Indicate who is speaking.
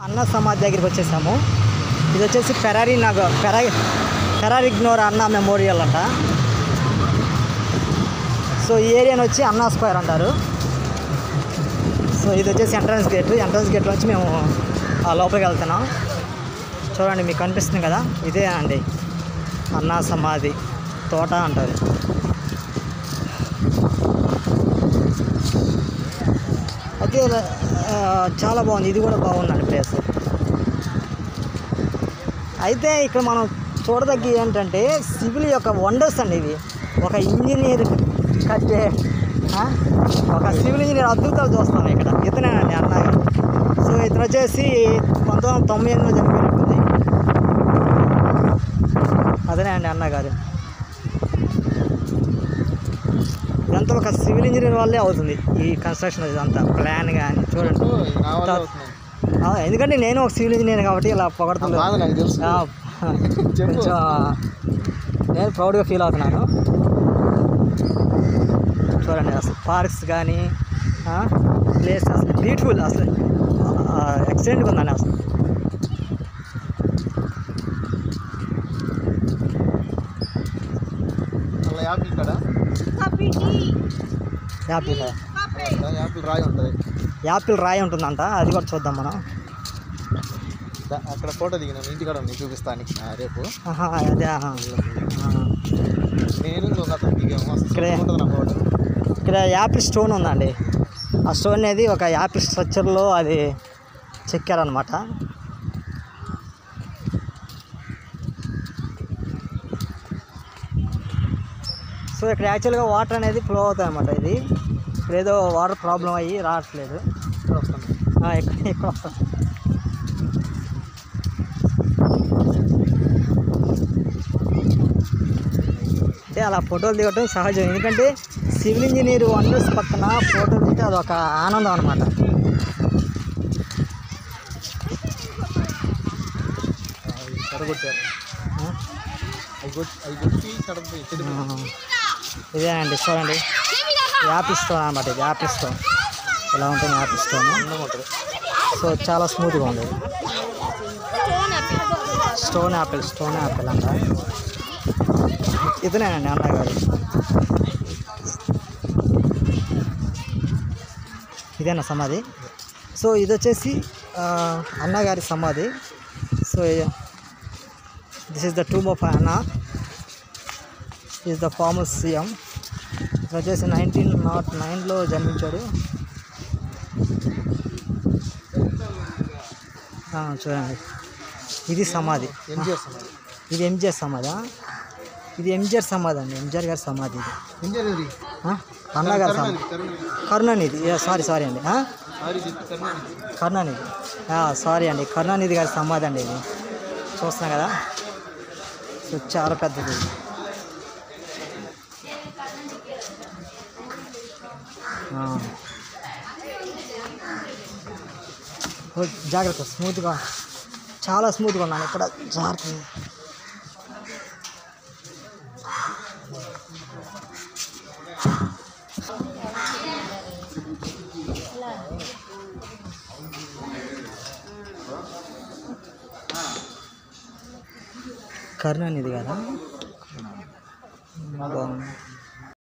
Speaker 1: అన్న సమాధి దగ్గరికి వచ్చేసాము ఇది వచ్చేసి ఫెరారీ నగర్ ఫెరా ఫెరారిగ్నోర్ అన్న మెమోరియల్ అంట సో ఈ ఏరియాని వచ్చి అన్నా స్క్వేర్ అంటారు సో ఇది వచ్చేసి ఎంట్రన్స్ గేట్ ఎంట్రన్స్ గేట్ నుంచి మేము ఆ లోపలికి వెళ్తున్నాం చూడండి మీకు కనిపిస్తుంది కదా ఇదే అండి అన్నా సమాధి తోట అంటారు అయితే ఆ, చాలా బాగుంది ఇది కూడా బాగుందండి ప్లేస్ అయితే ఇక్కడ మనం చూడదగ్గ ఏంటంటే సివిల్ యొక్క వండర్స్ అండి ఇవి ఒక ఇంజనీర్ కట్టే ఆ, ఒక సివిల్ ఇంజనీర్ అద్భుతాలు చూస్తాం ఇక్కడ ఇతనేనండి అన్నగారు సో ఇతను వచ్చేసి పంతొమ్మిది వందల తొంభై ఎనిమిదిలో చనిపోయినట్టుంది అదనే అండి అన్నగారు ఇదంతా ఒక సివిల్ ఇంజనీర్ వల్లే అవుతుంది ఈ కన్స్ట్రక్షన్ ఇదంతా ప్లాన్ కానీ చూడండి
Speaker 2: నా వల్ల అవుతుంది
Speaker 1: ఆ, ఎందుకంటే నేను ఒక సివిల్ ఇంజనీర్ కాబట్టి ఇలా
Speaker 2: ఆ
Speaker 1: పొగడుతున్నాను
Speaker 2: బాధ నాకు తెలుసు
Speaker 1: ఆ,
Speaker 2: చెప్పు.
Speaker 1: కొంచెం నేను ప్రౌడ్గా ఫీల్ అవుతున్నాను చూడండి అసలు పార్క్స్ కానీ ప్లేస్ అసలు బ్యూటిఫుల్ అసలు ఎక్సలెంట్గా ఉందండి అసలు
Speaker 2: అలా యాపిల్ కాడ
Speaker 1: యాపిల్
Speaker 2: యాపిల్ రాయి ఉంటుంది
Speaker 1: యాపిల్ రాయి ఉంటుందంట అది కూడా చూద్దాం మనం
Speaker 2: దా- అక్కడ ఫోటో దిగినాను ఇంటికాడ ఉంది చూపిస్తాను ఆ, రేపు
Speaker 1: ఆహా, అదే ఆహా. ఆ.
Speaker 2: నేను ఇంకొక అతను దిగాము అసలు
Speaker 1: ఇక్కడే.
Speaker 2: ఉంటుంది నా ఫోటో
Speaker 1: ఇక్కడ యాపిల్ స్టోన్ ఉందండి ఆ స్టోన్ అనేది ఒక యాపిల్ స్ట్రక్చర్లో అది చెక్కారనమాట సో ఇక్కడ యాక్చువల్గా వాటర్ అనేది ఫ్లో అవుతాయి అనమాట ఇది ఇక్కడ ఏదో వాటర్ ప్రాబ్లం అయ్యి రావట్లేదు
Speaker 2: ఇక్కడ వస్తుంది
Speaker 1: ఆ, ఇక్కడ ఇక్కడ వస్తుంది అంటే అలా ఫోటోలు దిగటం సహజం ఎందుకంటే సివిల్ ఇంజనీర్ వండర్స్ పక్కన ఫోటోలు దిగితే అదొక ఆనందం అనమాట
Speaker 2: అవి చెడగొట్టారు అవి కొట్టి అవి కొట్టి చెడపోయి చెడిపోయి
Speaker 1: ఇదేనండి చూడండి యాపిల్ స్టోన్ అనమాట ఇది యాపిల్ స్టోన్ ఇలా ఉంటుంది యాపిల్ స్టోన్
Speaker 2: అందంగా ఉంటుంది
Speaker 1: సో చాలా స్మూత్గా ఉంది స్టోన్ యాపిల్ స్టోన్ యాపిల్ అంట ఇతనేనండి అన్నగారు ఇదేనా సమాధి సో ఇది వచ్చేసి ఆ, అన్నగారి సమాధి so this is the tomb of Anna is the former CM ఇది వచ్చేసి నైన్టీన్ నాట్ నైన్లో జన్మించాడు ఆ, చూడండి ఇది సమాధి
Speaker 2: ఎంజిఆర్ సమాధి
Speaker 1: ఇది ఎంజిఆర్ సమాధా ఇది ఎంజిఆర్ సమాధి అండి ఎంజిఆర్ గారి సమాధి ఇది
Speaker 2: ఎంజిఆర్ ఇది
Speaker 1: ఆ? అన్నగారి సమాధి
Speaker 2: కరుణానిధి
Speaker 1: కరుణానిధి సారీ సారీ అండి ఆ?
Speaker 2: సారీ చెప్పి కరుణానిధి
Speaker 1: కరుణానిధి సారీ అండి కరుణానిధి గారి సమాధి అండి ఇది చూస్తున్నా కదా సో చాలా పెద్దది ఇది. ఆ. ఓ, జాగ్రత్త స్మూత్గా చాలా స్మూత్గా ఉన్నాను ఇక్కడ జాగ్రత్త కరుణానిధి కదా బాగుంది